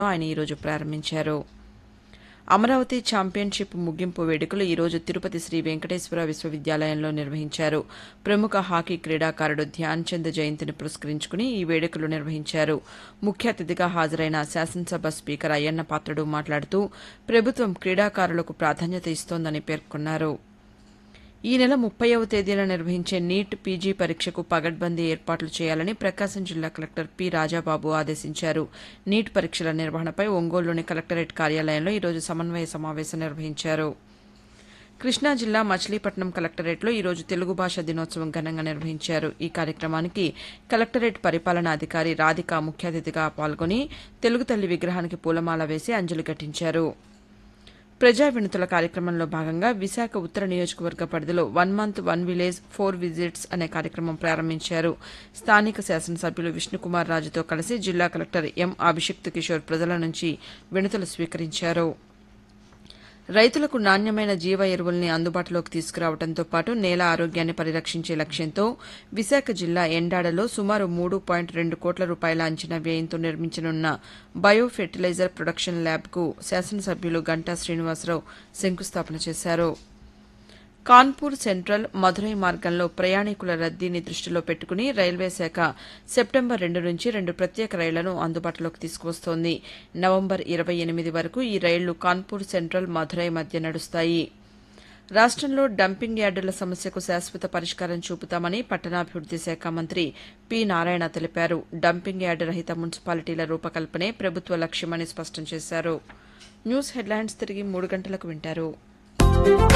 ఆయన ఈరోజు ప్రారంభించారు అమరావతి ఛాంపియన్షిప్ ముగింపు వేడుకలు ఈరోజు తిరుపతి శ్రీ వెంకటేశ్వర విశ్వవిద్యాలయంలో నిర్వహించారు ప్రముఖ హాకీ క్రీడాకారుడు ధ్యాన్ చంద్ జయంతిని పురస్కరించుకుని ఈ వేడుకలు నిర్వహించారు ముఖ్య అతిథిగా హాజరైన శాసనసభ స్పీకర్ అయ్యన్న పాత్రుడు మాట్లాడుతూ ప్రభుత్వం క్రీడాకారులకు ప్రాధాన్యత ఇస్తోందని పేర్కొన్నారు ఈ నెల ముప్పైవ తేదీన నిర్వహించే నీట్ పీజీ పరీక్షకు పగడ్బందీ ఏర్పాట్లు చేయాలని ప్రకాశం జిల్లా కలెక్టర్ పి రాజాబాబు ఆదేశించారు నీట్ పరీక్షల నిర్వహణపై ఒంగోలులోని కలెక్టరేట్ కార్యాలయంలో ఈరోజు సమన్వయ సమావేశం నిర్వహించారు కృష్ణా జిల్లా మచిలీపట్నం కలెక్టరేట్లో ఈరోజు తెలుగు భాష దినోత్సవం ఘనంగా నిర్వహించారు ఈ కార్యక్రమానికి కలెక్టరేట్ పరిపాలనా అధికారి రాధిక ముఖ్య అతిథిగా పాల్గొని తెలుగు తల్లి విగ్రహానికి పూలమాల వేసి అంజలి ఘటించారు ప్రజా వినతుల కార్యక్రమంలో భాగంగా విశాఖ ఉత్తర నియోజకవర్గ పరిధిలో one month one village four visits అనే కార్యక్రమం ప్రారంభించారు స్థానిక శాసనసభ్యులు విష్ణుకుమార్ రాజుతో కలిసి జిల్లా కలెక్టర్ ఎం అభిషిక్త్ కిషోర్ ప్రజల నుంచి వినతులు స్వీకరించారు రైతులకు నాణ్యమైన జీవ ఎరువుల్ని అందుబాటులోకి తీసుకురావడంతో పాటు నేల ఆరోగ్యాన్ని పరిరక్షించే లక్ష్యంతో విశాఖ జిల్లా ఎండాడలో సుమారు మూడు పాయింట్ రెండు కోట్ల రూపాయల అంచనా వ్యయంతో నిర్మించనున్న బయో ఫెర్టిలైజర్ ప్రొడక్షన్ ల్యాబ్కు శాసనసభ్యులు గంటా శ్రీనివాసరావు శంకుస్థాపన చేశారు కాన్పూర్ సెంట్రల్ మధురై మార్గంలో ప్రయాణికుల రద్దీని దృష్టిలో పెట్టుకుని రైల్వే శాఖ సెప్టెంబర్ రెండు నుంచి రెండు ప్రత్యేక రైళ్లను అందుబాటులోకి తీసుకువస్తోంది నవంబర్ ఇరవై ఎనిమిది వరకు ఈ రైళ్లు కాన్పూర్ సెంట్రల్ మధురై మధ్య నడుస్తాయి రాష్టంలో డంపింగ్ యార్డుల సమస్యకు శాశ్వత పరిష్కారం చూపుతామని పట్టణాభివృద్ది శాఖ మంత్రి పి నారాయణ తెలిపారు డంపింగ్ యార్డు రహిత మున్సిపాలిటీల రూపకల్పనే ప్రభుత్వ లక్ష్యమని స్పష్టం చేశారు న్యూస్ హెడ్లైన్స్ తిరిగి మూడు గంటలకు వింటారు